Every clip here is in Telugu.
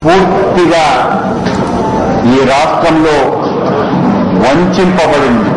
పూర్తిగా ఈ రాష్ట్రంలో వంచింపబడింది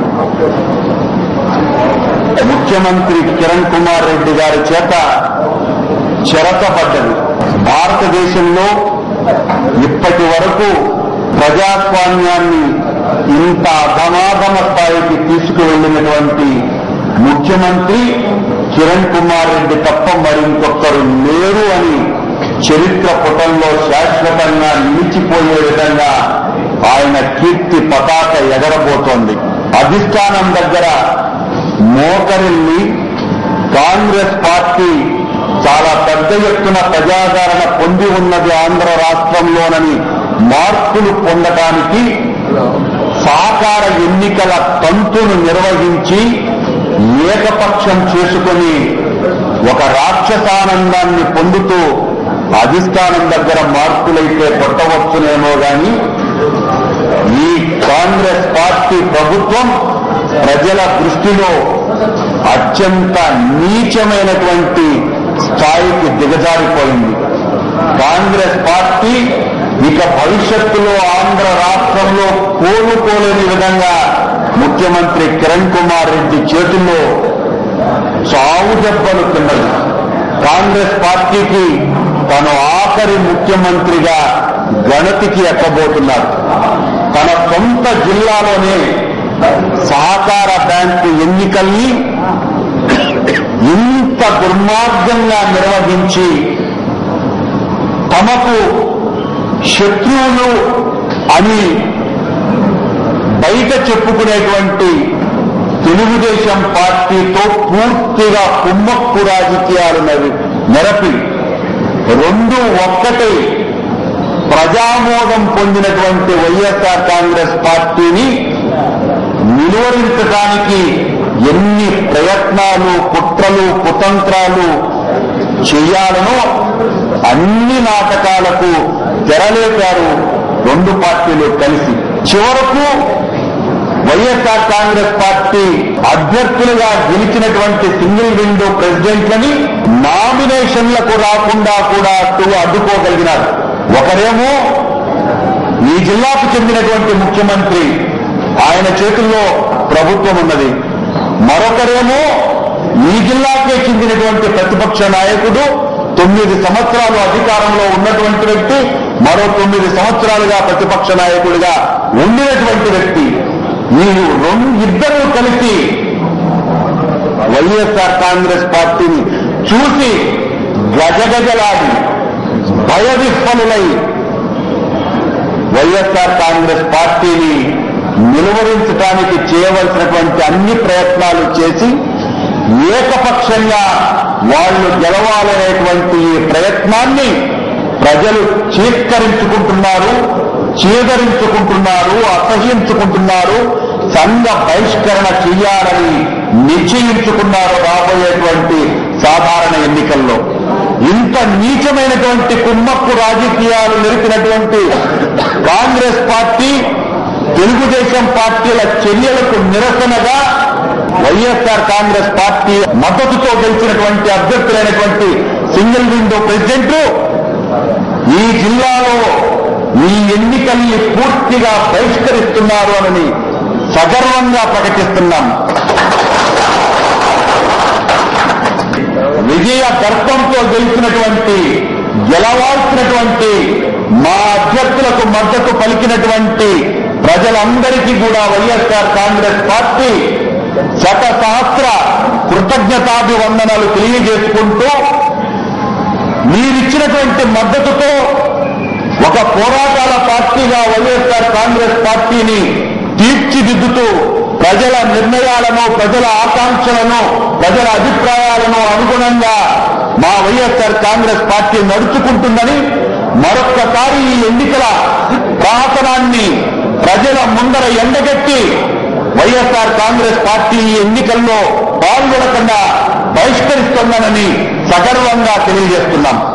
ముఖ్యమంత్రి కిరణ్ కుమార్ రెడ్డి గారి చేత చెరతపడ్డది భారతదేశంలో ఇప్పటి వరకు ప్రజాస్వామ్యాన్ని ఇంత అధమాధమ స్థాయికి తీసుకువెళ్లినటువంటి ముఖ్యమంత్రి కిరణ్ కుమార్ రెడ్డి తప్ప మరింకొకరు లేరు అని చరిత్ర పుటంలో శాశ్వతంగా నిలిచిపోయే విధంగా ఆయన కీర్తి పతాక ఎగరబోతోంది అధిష్టానం దగ్గర మోకరిల్లి కాంగ్రెస్ పార్టీ చాలా పెద్ద ఎత్తున ప్రజాదరణ పొంది ఉన్నది ఆంధ్ర రాష్ట్రంలోనని మార్పులు పొందటానికి సహకార ఎన్నికల తంతును నిర్వహించి ఏకపక్షం చేసుకుని ఒక రాక్షసానందాన్ని పొందుతూ అధిష్టానం దగ్గర మార్పులైతే కొట్టవచ్చునేమో గాని ఈ కాంగ్రెస్ పార్టీ ప్రభుత్వం ప్రజల దృష్టిలో అత్యంత నీచమైనటువంటి స్థాయికి దిగజారిపోయింది కాంగ్రెస్ పార్టీ ఇక భవిష్యత్తులో ఆంధ్ర రాష్ట్రంలో కోలుకోలేని విధంగా ముఖ్యమంత్రి కిరణ్ కుమార్ రెడ్డి చేతుల్లో చావు దెబ్బలు తిన్నది కాంగ్రెస్ పార్టీకి తను ఆఖరి ముఖ్యమంత్రిగా గణతికి ఎక్కబోతున్నారు తన సొంత జిల్లాలోనే సహకార బ్యాంకు ఎన్నికల్ని ఇంత దుర్మార్గంగా నిర్వహించి తమకు శత్రువులు అని బయట చెప్పుకునేటువంటి తెలుగుదేశం పార్టీతో పూర్తిగా కుమ్మక్కు రాజకీయాలు నెర- నెరపి రెండు ఒక్కటే ప్రజామోదం పొందినటువంటి వైఎస్ఆర్ కాంగ్రెస్ పార్టీని నిలువరించడానికి ఎన్ని ప్రయత్నాలు కుట్రలు కుతంత్రాలు చేయాలనో అన్ని నాటకాలకు తెరలేపారు రెండు పార్టీలు కలిసి చివరకు వైఎస్ఆర్ కాంగ్రెస్ పార్టీ అభ్యర్థులుగా గెలిచినటువంటి సింగిల్ విండో ప్రెసిడెంట్లని నామినేషన్లకు రాకుండా కూడా అటు అడ్డుకోగలిగినారు ఒకరేమో ఈ జిల్లాకు చెందినటువంటి ముఖ్యమంత్రి ఆయన చేతుల్లో ప్రభుత్వం ఉన్నది మరొకరేమో ఈ జిల్లాకే చెందినటువంటి ప్రతిపక్ష నాయకుడు తొమ్మిది సంవత్సరాలు అధికారంలో ఉన్నటువంటి వ్యక్తి మరో తొమ్మిది సంవత్సరాలుగా ప్రతిపక్ష నాయకుడిగా ఉండినటువంటి వ్యక్తి ఈ రెండు ఇద్దరూ కలిసి వైఎస్ఆర్ కాంగ్రెస్ పార్టీని చూసి గజగజలాడి భయవిహ్వలులై వైఎస్ఆర్ కాంగ్రెస్ పార్టీని నిలువరించడానికి చేయవలసినటువంటి అన్ని ప్రయత్నాలు చేసి ఏకపక్షంగా వాళ్ళు గెలవాలనేటువంటి ఈ ప్రయత్నాన్ని ప్రజలు చీత్కరించుకుంటున్నారు చీదరించుకుంటున్నారు అసహించుకుంటున్నారు సంఘ బహిష్కరణ చేయాలని నిశ్చయించుకున్నారు రాబోయేటువంటి సాధారణ ఎన్నికల్లో ఇంత నీచమైనటువంటి కుమ్మక్కు రాజకీయాలు నిలిపినటువంటి కాంగ్రెస్ పార్టీ తెలుగుదేశం పార్టీల చర్యలకు నిరసనగా వైఎస్ఆర్ కాంగ్రెస్ పార్టీ మద్దతుతో గెలిచినటువంటి అభ్యర్థులైనటువంటి సింగిల్ విండో ప్రెసిడెంట్ ఈ జిల్లాలో ఈ ఎన్నికల్ని పూర్తిగా బహిష్కరిస్తున్నారు అని సగర్వంగా ప్రకటిస్తున్నాం విజయ గర్భంతో గెలిచినటువంటి గెలవాల్సినటువంటి మా అభ్యర్థులకు మద్దతు పలికినటువంటి ప్రజలందరికీ కూడా వైఎస్ఆర్ కాంగ్రెస్ పార్టీ శత సహస్ర కృతజ్ఞతాభివందనలు తెలియజేసుకుంటూ మీరిచ్చినటువంటి మద్దతుతో ఒక పోరాటాల పార్టీగా వైఎస్ఆర్ కాంగ్రెస్ పార్టీని తీర్చిదిద్దుతూ ప్రజల నిర్ణయాలను ప్రజల ఆకాంక్షలను ప్రజల అభిప్రాయాలను అనుగుణంగా మా వైఎస్ఆర్ కాంగ్రెస్ పార్టీ నడుచుకుంటుందని మరొక్కసారి ఈ ఎన్నికల ప్రహసనాన్ని ప్రజల ముందర ఎండగట్టి వైఎస్ఆర్ కాంగ్రెస్ పార్టీ ఈ ఎన్నికల్లో పాల్గొనకుండా బహిష్కరిస్తుందనని సగర్వంగా తెలియజేస్తున్నాం